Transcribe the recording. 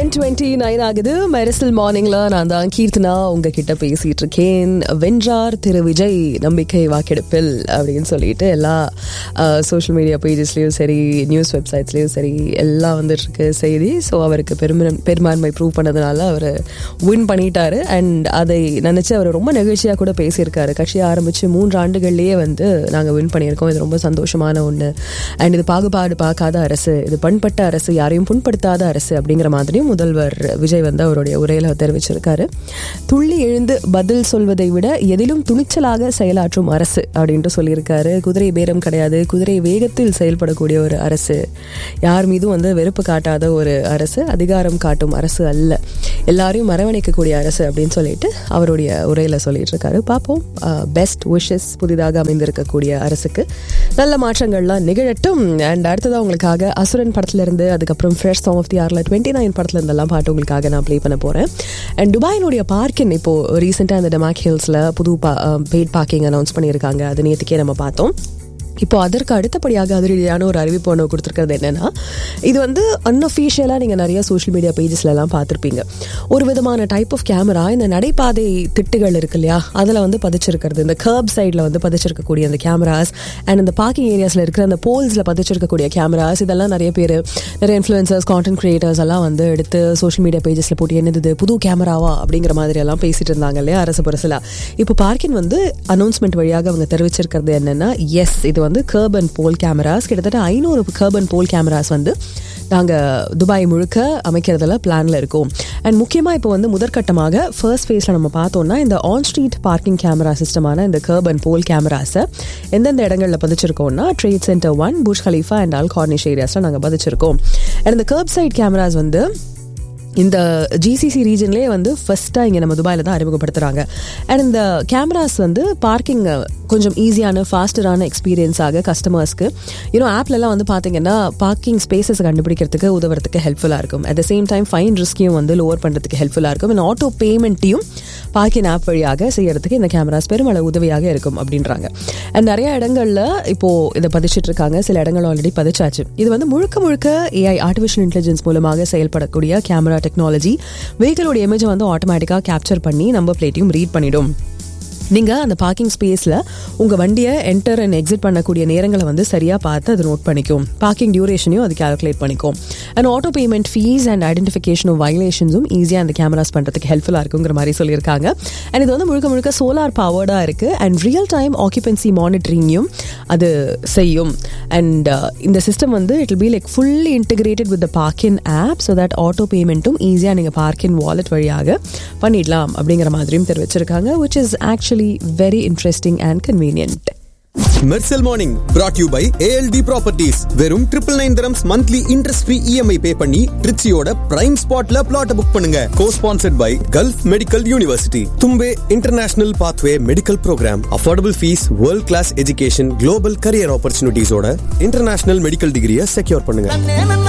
Eleven twenty nine ஆகுது மெரிசல் மார்னிங்ல நான் தான் கீர்த்தனா உங்ககிட்ட பேசிட்டு இருக்கேன் வென்றார் திரு விஜய் நம்பிக்கை வாக்கெடுப்பில் அப்படின்னு சொல்லிட்டு எல்லா சோஷியல் மீடியா பேஜஸ்லயும் சரி நியூஸ் வெப்சைட்ஸ்லயும் சரி எல்லாம் வந்துட்டு இருக்கு செய்தி ஸோ அவருக்கு பெருமை பெரும்பான்மை ப்ரூவ் பண்ணதுனால அவர் வின் பண்ணிட்டாரு அண்ட் அதை நினைச்சு அவர் ரொம்ப நெகிழ்ச்சியா கூட பேசியிருக்காரு கட்சியை ஆரம்பிச்சு மூன்று ஆண்டுகள்லயே வந்து நாங்கள் வின் பண்ணியிருக்கோம் இது ரொம்ப சந்தோஷமான ஒன்று அண்ட் இது பாகுபாடு பார்க்காத அரசு இது பண்பட்ட அரசு யாரையும் புண்படுத்தாத அரசு அப்படிங்கிற மாதிரியும் முதல்வர் விஜய் வந்து அவருடைய உரையில தெரிவிச்சிருக்காரு துள்ளி எழுந்து பதில் சொல்வதை விட எதிலும் துணிச்சலாக செயலாற்றும் அரசு அப்படின்ட்டு சொல்லியிருக்காரு குதிரை பேரம் கிடையாது குதிரை வேகத்தில் செயல்படக்கூடிய ஒரு அரசு யார் மீதும் வந்து வெறுப்பு காட்டாத ஒரு அரசு அதிகாரம் காட்டும் அரசு அல்ல எல்லாரையும் அரவணைக்கக்கூடிய அரசு அப்படின்னு சொல்லிட்டு அவருடைய உரையில சொல்லிட்டு இருக்காரு பார்ப்போம் பெஸ்ட் விஷஸ் புதிதாக அமைந்திருக்கக்கூடிய அரசுக்கு நல்ல மாற்றங்கள்லாம் நிகழட்டும் அண்ட் அடுத்ததாக உங்களுக்காக அசுரன் படத்துல இருந்து அதுக்கப்புறம் ஃப்ரெஷ் சாங் ஆஃப் தி ஆர்ல டுவெண்ட்டி நைன் படத்துல இருந்தெல்லாம் பாட்டு உங்களுக்காக நான் ப்ளே பண்ண போறேன் அண்ட் துபாயினுடைய பார்க்கின் இப்போ ரீசெண்டாக இந்த டெமாக் ஹில்ஸ்ல புது பெய்ட் பார்க்கிங் அனௌன்ஸ் பண்ணியிருக்காங்க அது நேற்றுக்கே நம்ம பார்த்தோம் இப்போ அதற்கு அடுத்தபடியாக அதிரடியான ஒரு அறிவிப்பு ஒன்று கொடுத்துருக்கிறது என்னன்னா இது வந்து அன்அஃபீஷியலாக நீங்கள் நிறைய சோஷியல் மீடியா பேஜஸ்லலாம் பார்த்துருப்பீங்க ஒரு விதமான டைப் ஆஃப் கேமரா இந்த நடைபாதை திட்டுகள் இருக்கு இல்லையா அதில் வந்து பதிச்சிருக்கிறது இந்த கர்ப் சைடில் வந்து பதிச்சிருக்கக்கூடிய அந்த கேமராஸ் அண்ட் இந்த பார்க்கிங் ஏரியாஸில் இருக்கிற அந்த போல்ஸில் பதிச்சிருக்கக்கூடிய கேமராஸ் இதெல்லாம் நிறைய பேர் நிறைய இன்ஃப்ளூயன்சர்ஸ் கான்டென்ட் கிரியேட்டர்ஸ் எல்லாம் வந்து எடுத்து சோஷியல் மீடியா பேஜஸில் போட்டு என்னது புது கேமராவா அப்படிங்கிற மாதிரி எல்லாம் பேசிட்டு இருந்தாங்க இல்லையா அரசு பரசலா இப்போ பார்க்கின் வந்து அனௌன்ஸ்மெண்ட் வழியாக அவங்க தெரிவிச்சிருக்கிறது என்னன்னா எஸ் இது வந்து கர்பன் போல் கேமராஸ் கிட்டத்தட்ட ஐநூறு கர்பன் போல் கேமராஸ் வந்து நாங்கள் துபாய் முழுக்க அமைக்கிறதுல பிளானில் இருக்கோம் அண்ட் முக்கியமாக இப்போ வந்து முதற்கட்டமாக ஃபர்ஸ்ட் ஃபேஸில் நம்ம பார்த்தோம்னா இந்த ஆன் ஸ்ட்ரீட் பார்க்கிங் கேமரா சிஸ்டமான இந்த கர்பன் போல் கேமராஸை எந்தெந்த இடங்களில் பதிச்சிருக்கோம்னா ட்ரேட் சென்டர் ஒன் புஷ் ஹலீஃபா அண்ட் ஆல் கார்னிஷ் ஏரியாஸில் நாங்கள் பதிச்சிருக்கோம் அண்ட் இந்த கர்ப் சைட் கேமராஸ் வந்து இந்த ஜிசிசி ரீஜன்லேயே வந்து ஃபஸ்ட்டாக இங்கே நம்ம துபாயில் தான் அறிமுகப்படுத்துகிறாங்க அண்ட் இந்த கேமராஸ் வந்து பார்க்கிங் கொஞ்சம் ஈஸியான ஃபாஸ்டரான எக்ஸ்பீரியன்ஸாக கஸ்டமர்ஸ்க்கு இன்னும் ஆப்லலாம் வந்து பார்த்தீங்கன்னா பார்க்கிங் ஸ்பேசஸ் கண்டுபிடிக்கிறதுக்கு உதவுறதுக்கு ஹெல்ப்ஃபுல்லாக இருக்கும் at the same time fine ரிஸ்கையும் வந்து லோவர் பண்ணுறதுக்கு ஹெல்ப்ஃபுல்லாக இருக்கும் அண்ட் ஆட்டோ பேமெண்ட்டையும் பார்க்கிங் ஆப் வழியாக செய்யறதுக்கு இந்த கேமராஸ் பெருமளவு உதவியாக இருக்கும் அப்படின்றாங்க அண்ட் நிறைய இடங்களில் இப்போது இதை பதிச்சிட்டு இருக்காங்க சில இடங்கள் ஆல்ரெடி பதிச்சாச்சு இது வந்து முழுக்க முழுக்க ஏஐ ஆர்டிஃபிஷியல் இன்டெலிஜென்ஸ் மூலமாக செயல்படக்கூடிய கேமரா டெக்னாலஜி வெஹிக்கிளோட இமேஜை வந்து ஆட்டோமேட்டிக்காக கேப்சர் பண்ணி நம்பர் பிளேட்டையும் ரீட் பண்ணிடும் நீங்கள் அந்த பார்க்கிங் ஸ்பேஸில் உங்கள் வண்டியை என்டர் அண்ட் எக்ஸிட் பண்ணக்கூடிய நேரங்களை வந்து சரியாக பார்த்து அது நோட் பண்ணிக்கும் பார்க்கிங் டியூரேஷனையும் அது கேல்குலேட் பண்ணிக்கும் and auto payment fees and identification of வயலேஷன்ஸும் ஈஸியாக அந்த கேமராஸ் பண்ணுறதுக்கு ஹெல்ப்ஃபுல்லாக இருக்குங்கிற மாதிரி சொல்லியிருக்காங்க அண்ட் இது வந்து முழுக்க முழுக்க சோலார் பவர்டாக இருக்குது அண்ட் ரியல் டைம் ஆக்குபென்சி மானிட்டரிங்கையும் அது செய்யும் அண்ட் இந்த சிஸ்டம் வந்து it be like fully integrated with the Parkin app so that auto பேமெண்ட்டும் ஈஸியாக நீங்கள் பார்க்கின் வாலெட் வழியாக பண்ணிடலாம் அப்படிங்கிற மாதிரியும் தெரிவிச்சிருக்காங்க which is actually very interesting and convenient. Mersal morning brought you by ALT properties வெறும் triple nine dirhams monthly interest free EMI pay பண்ணி ட்ரிச்சியோட பிரைம் ஸ்பாட்ல பிளாட் புக் பண்ணுங்க co sponsored by gulf Medical University Thumbay international pathway medical program affordable fees world class education global career ஆப்பர்ச்சுனிட்டிஸோட international medical டிகிரியை secure பண்ணுங்க